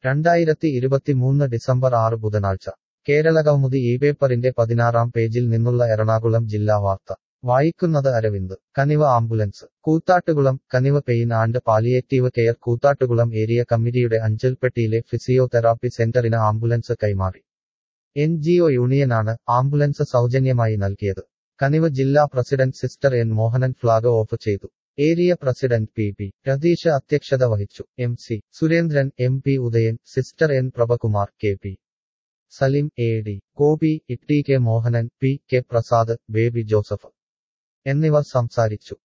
രണ്ടായിരത്തി ഇരുപത്തിമൂന്ന് ഡിസംബർ ആറ് ബുധനാഴ്ച കേരള കൗമുദി ഈ പേപ്പറിന്റെ പതിനാറാം പേജിൽ നിന്നുള്ള എറണാകുളം ജില്ലാ വാർത്ത വായിക്കുന്നത് Aravind Kaniva ambulance Koothattukulam Kaniva pain and palliative care Koothattukulam area കമ്മിറ്റിയുടെ അഞ്ചൽപ്പെട്ടിയിലെ ഫിസിയോതെറാപ്പി സെന്ററിന് ആംബുലൻസ് കൈമാറി എൻ ജി ഒ യൂണിയനാണ് ആംബുലൻസ് സൗജന്യമായി നൽകിയത് കനിവ ജില്ലാ president sister N Mohanan flag off ചെയ്തു area president P P Ratheesh അധ്യക്ഷത വഹിച്ചു M C Surendran M P Udayan sister N Prabhakumar K P Salim A D Gopi E T K Mohanan P K Prasad Baby Joseph എന്നിവർ സംസാരിച്ചു